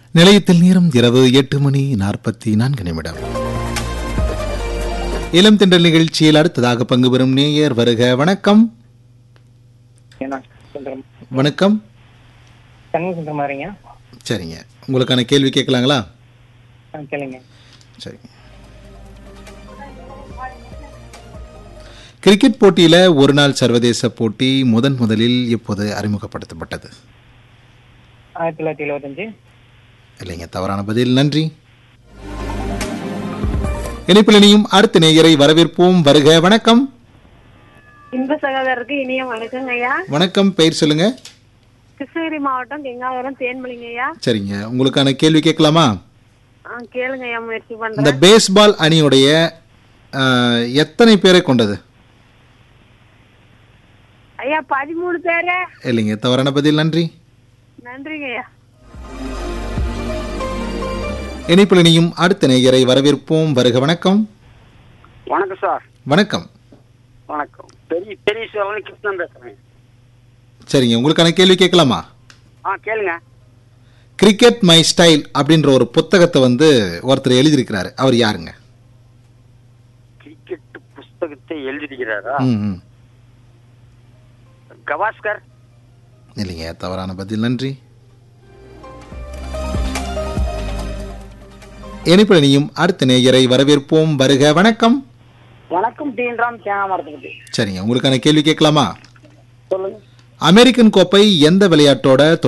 நிலையத்தில் நேரம் இரவு எட்டு மணி நாற்பத்தி நான்கு நிமிடம் இளம் திண்டல் நிகழ்ச்சியில் அடுத்ததாக பங்கு பெறும் நேயர் வருக வணக்கம் ஏன்னா சுந்தரம் வணக்கம் சண்முக சுந்தரம் மாதிரிங்க சரிங்க உங்களுக்கான கேள்வி கேட்கலாங்களா ஆ கேளுங்க சரிங்க கிரிக்கெட் போட்டியில ஒரு நாள் சர்வதேச போட்டி முதன் முதலில் எப்போது அறிமுகப்படுத்தப்பட்டது ஆயிரத்தி தொள்ளாயிரத்தி எழுபத்தஞ்சு இல்லைங்க தவறான பதில் நன்றி இணைப்பில் இனியும் அடுத்த நேயரை வரவேற்போம் வருக வணக்கம் இன்ப சகோதரருக்கு இனிய வணக்கங்க ஐயா வணக்கம் பெயர் சொல்லுங்க கிருஷ்ணகிரி மாவட்டம் கெங்காவரம் தேன்மொழிங்க ஐயா சரிங்க உங்களுக்கான கேள்வி கேட்கலாமா ஆ கேளுங்க ஐயா முயற்சி இந்த பண்றேன் பேஸ்பால் அணியுடைய ஆஹ், எத்தனை பேரை கொண்டது ஐயா பதிமூணு பேரு இல்லைங்க தவறான பதில் நன்றி நன்றிங்க ஐயா இணைப்பில் இனியும் அடுத்த நேயரை வரவேற்போம் வருக வணக்கம் வணக்கம் சார் வணக்கம் வணக்கம் பெரிய பெரிய சிவன் கிருஷ்ணன் பேசுறேன் சரிங்க உங்களுக்கான கேள்வி கேட்கலாமா ஆ கேளுங்க கிரிக்கெட் மை ஸ்டைல் அப்படின்ற ஒரு புத்தகத்தை வந்து ஒருத்தர் எழுதியிருக்கிறாரு அவர் யாருங்க கிரிக்கெட் புஸ்தகத்தை எழுதியிருக்கிறாரா ம் ம். கவாஸ்கர் இல்லைங்க தவறான பதில் நன்றி இணைப்பில் இனியும் அடுத்த நேயரை வரவேற்போம் வருக வணக்கம் வணக்கம் தீன்ராம் தேனாமரத்துக்கு சரிங்க உங்களுக்கான கேள்வி கேட்கலாமா சொல்லுங்க அமெரிக்கன் கோப்பை எந்த விளையாட்டோட